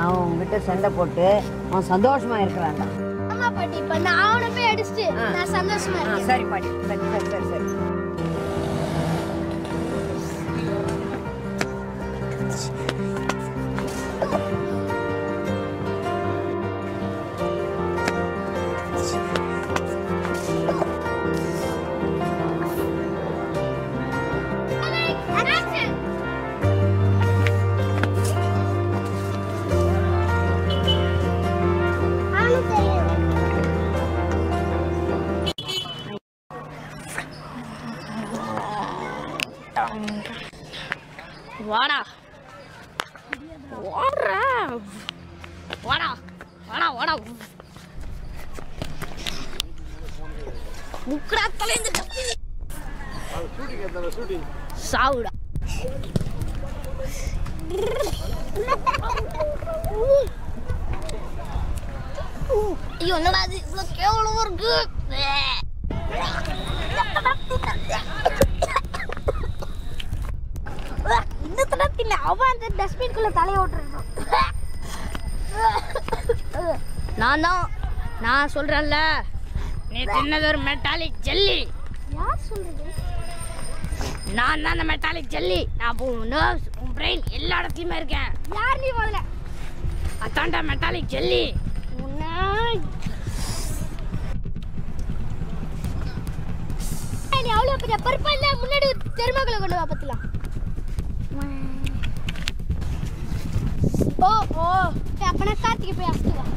அவன் உங்ககிட்ட சண்டை போட்டு அவன் சந்தோஷமா இருக்கிறான்டா ஆமா பாட்டி இப்ப நான் அவனை போய் அடிச்சுட்டு ஆ. நான் சந்தோஷமா ஆ, இருக்கேன் சரி பாட்டி சரி சரி சரி சரி Action! அவனுக்கு தெரியும் வாடா வாடா வாடா வாடா வாடா முக்கடா தலைந்து சாவுடா ஐயோ என்னடா இது இவ்வளோ கேவலமா இருக்கு இந்த தடவை அவன் அந்த டஸ்ட்பின்குள்ள தலையை ஓட்டுறான் நான் தான் நான் சொல்றேன்ல நீ தின்னது ஒரு மெட்டாலிக் ஜெல்லி யார் சொல்றது நான் தான் அந்த மெட்டாலிக் ஜெல்லி நான் உன் நர்வ்ஸ் உன் பிரெயின் எல்லா இடத்துலையுமே இருக்கேன் யார் நீ முதல்ல அதான்டா மெட்டாலிக் ஜெல்லி உன்னை நீ அவ்வளோ பெரிய பருப்பா இல்ல முன்னாடி ஒரு தெருமக்களை கொண்டு வா பத்தலாம் ஓ ஓ ஏய், அப்பனா கார்த்திகை போய் அஸ்து வா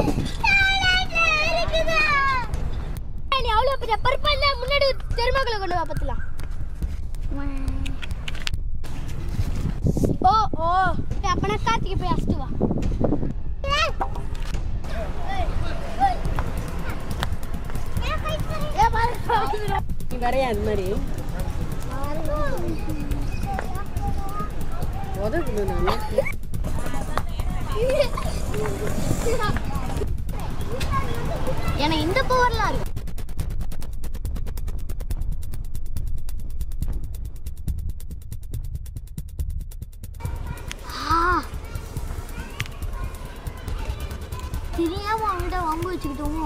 ஏய், நீ அவ்வளோ பெரிய பருப்பா இல்ல முன்னாடி ஒரு தெருமக்களை கொண்டு வா பத்தலாம் ஓ ஓ ஏய், அப்பனா கார்த்திகை போய் அஸ்து வா ஏய், பாரு. நீ வரையா அது மாதிரி உதவுது நான் எனக்கு இந்த பவர்லாம் இருக்கு ஆ. தெரியாம அவங்ககிட்ட வம்பு வச்சுக்கிட்டோமோ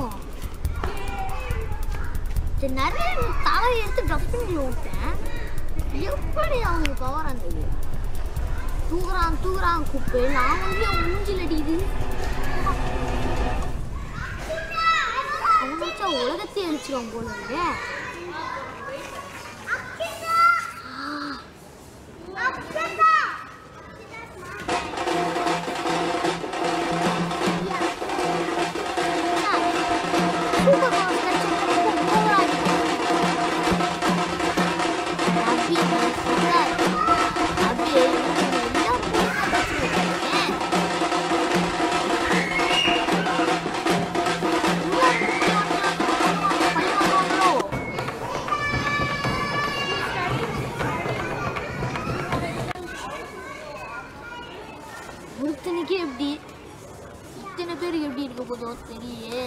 சரி, நிறைய தலை எடுத்து டஸ்ட்பின்ல விட்டேன் எப்படி அவனுக்கு பவர் அந்த இது தூக்குறான் தூக்குறான் குப்பை நான் வந்து அவன் மூஞ்சில் அடிக்குது அவன் வச்சா உலகத்தை அழிச்சிருவான் போல இருக்கு ஒருத்தனுக்கே எப்படி இத்தனை பேருக்கு எப்படி இருக்க போதோ தெரியலையே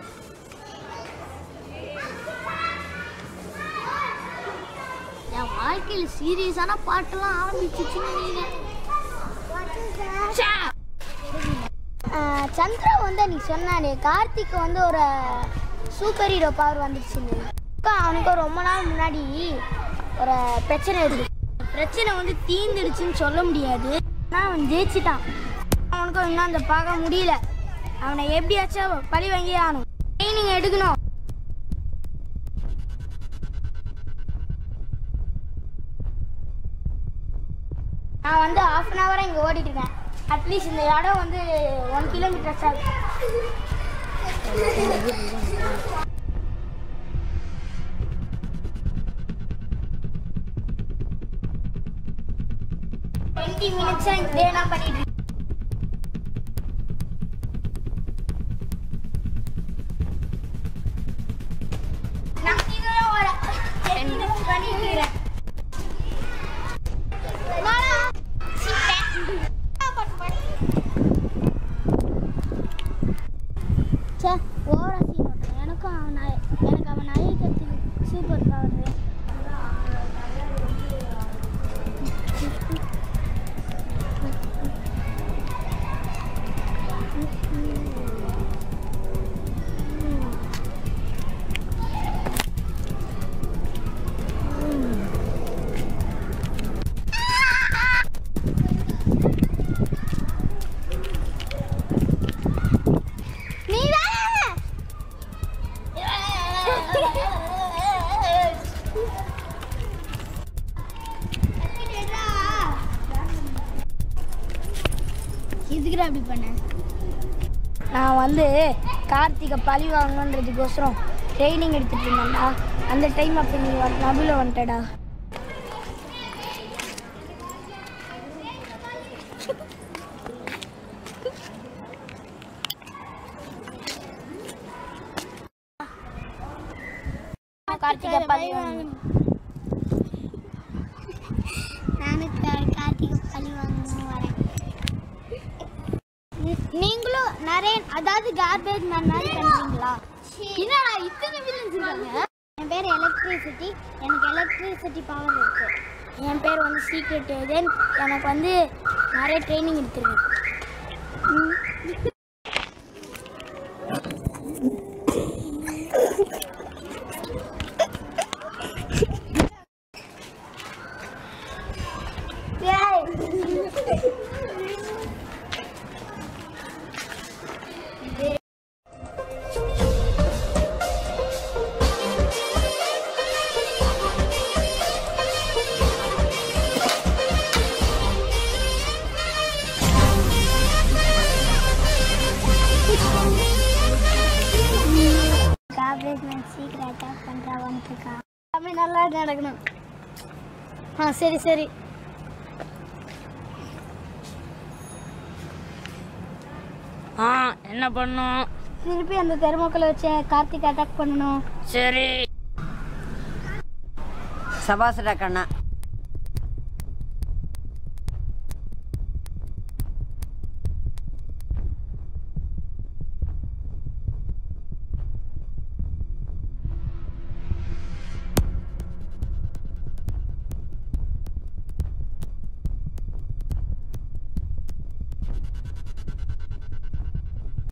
என் வாழ்க்கையில சீரியஸான பாட்டெல்லாம் ஆரம்பிச்சிச்சுன்னு நீங்க சந்திரா வந்து நீ சொன்னானே கார்த்திக் வந்து ஒரு சூப்பர் ஹீரோ பவர் வந்துருச்சுன்னு அக்கா, அவனுக்கு ரொம்ப நாள் முன்னாடி ஒரு பிரச்சனை இருக்கு பிரச்சனை வந்து தீந்துடுச்சுன்னு சொல்ல முடியாது ஆனால் அவன் ஜெயிச்சிட்டான் அவனுக்கு இன்னும் அந்த பார்க்க முடியல அவனை எப்படியாச்சும் பழி வாங்கி ஆகணும் ட்ரைனிங் எடுக்கணும் நான் வந்து ஹாஃப் அன் ஹவராக இங்கே ஓடிட்டு இருக்கேன் அட்லீஸ்ட் இந்த இடம் வந்து ஒன் கிலோமீட்டர்ஸ் ஆகும் டுவெண்ட்டி மினிட்ஸாக இதே நான் பண்ணிட்டு இருக்கேன் நான் இதெல்லாம் வர டென் மினிட்ஸ் பண்ணிட்டு இருக்கிறேன் வாடா. சீக்கிரம். ச்சே ஓவரா சீன் ஓட்டுறேன் எனக்கும் அவன் நாய் எனக்கு அவன் நாயை கத்து சூப்பர் பவர் எதுக்குடா அப்படி பண்ண நான் வந்து கார்த்திகை பழி வாங்கணுன்றதுக்கோசரம் ட்ரைனிங் எடுத்துட்டு இருந்தேன்டா அந்த டைம் அப்போ நீ நடுவில் வந்துட்டடா கார்த்திகை பழி வாங்கணும் நானும் கார்த்திகை பழி வாங்கணும் வரேன் நீங்களும் நிறைய அதாவது கார்பேஜ் மேன் மாதிரி பண்ணுறீங்களா என்னடா இத்தனை வில்லன்ஸ் இருக்காங்க என் பேர் எலக்ட்ரிசிட்டி எனக்கு எலக்ட்ரிசிட்டி பவர் இருக்கு என் பேர் வந்து சீக்ரெட் ஏஜென்ட் எனக்கு வந்து நிறைய ட்ரைனிங் எடுத்துருக்கேன் கார்பேஜ் மேன் சீக்கிரம் அட்டாக் பண்ணுறா வந்துருக்கா எல்லாமே நல்லா நடக்கணும் ஆ சரி சரி ஆ என்ன பண்ணும் திருப்பி அந்த தெருமக்களை வச்சு கார்த்திக் அட்டாக் பண்ணணும் சரி சபாசடா கண்ணா